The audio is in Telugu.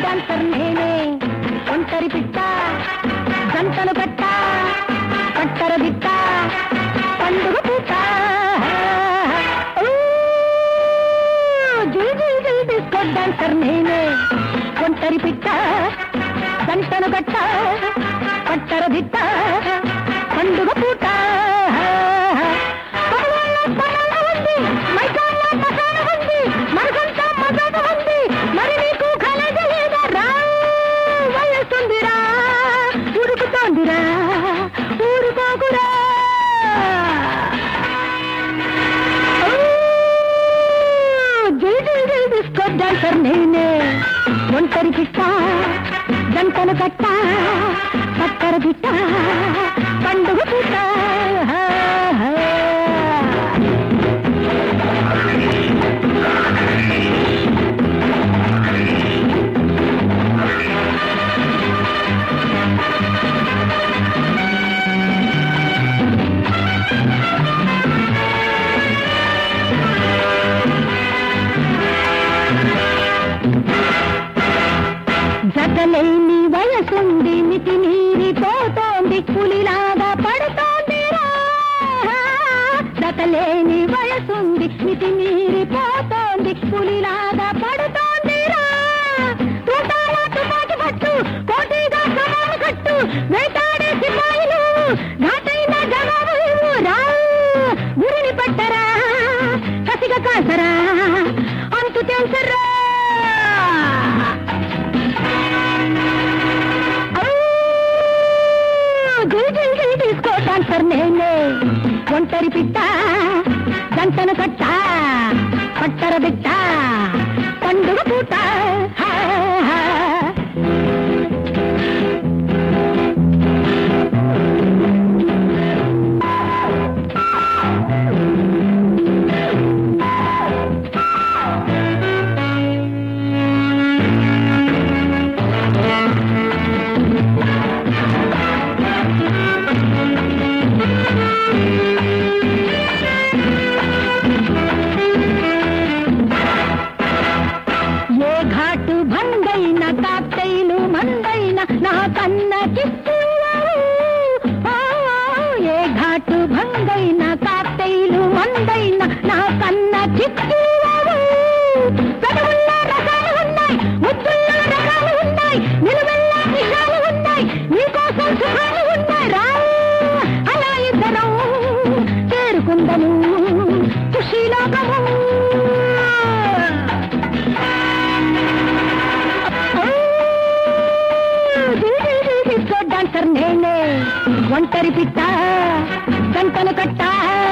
డాన్సర్ నేనే ఒంటరి పిట్ట జంటలు కట్ట కట్టర దిట్ట పండుగ పూట ఊ, జుల్ జుల్ జుల్ డిస్కో డాన్సర్ నేనే ఒంటరి పిట్ట జంటను కట్ట కట్టర దిట్ట పండుగ పూట పగవాళ్ళ పగల ఉంది, మైకాళ్ళ మసాల ఉంది, మనసంతా మజాక ఉంది, మరి నీకు కలగ లేదా రా? వయసుందిరా, ఉరుకుతోందిరా, ఊరుకోకురా. ఓ, జిల్ జిల్ జిల్ డిస్కో డాన్సర్ నేనే ఒంటరి పిట్ట జంటలు కట్ట పక్కర పిట్ట పండుగ పుట్ట జతలేని వయసుంది మితి మీరిపోతోంది పులిలాగా పడుతోంది రా. జతలేని వయసుంది మితి మీరిపోతోంది పులిలాగా పడుతోంది రా. తూటాల తుపాకి పట్టు పోటీగా సవాలు కట్టు వేటాడే సిపాయిలు ఘాటైన జవాబు ఇవ్వు రా. గురిని పట్టరా కసిగా కాసరా అంతు తెలుసరా తీసుకో డాన్సర్ నేనే ఒంటరి పిట్ట జంటను కట్ట పట్టర బిట్ట పండుగ పూట హా, హా. ఏ ఘాటు భంగైన కాక్టైలు మందైన నా కన్న చిక్కువావు. ఆ, ఏ ఘాటు భంగైన కాక్టైలు మందైన నా కన్న చిక్కువావు. పెదవుల్లో రకాలు ఉన్నాయి ముద్దుల్లో రకాలు ఉన్నాయి నిలువెల్లా విషాలు ఉన్నాయి నీకోసం సుఖాలు ఉన్నాయి రా అలా ఇద్దరం చేరుకుందము ఖుషీలోకము డాన్సర్ నేనే ఒంటరి పిట్ట గంటను కట్ట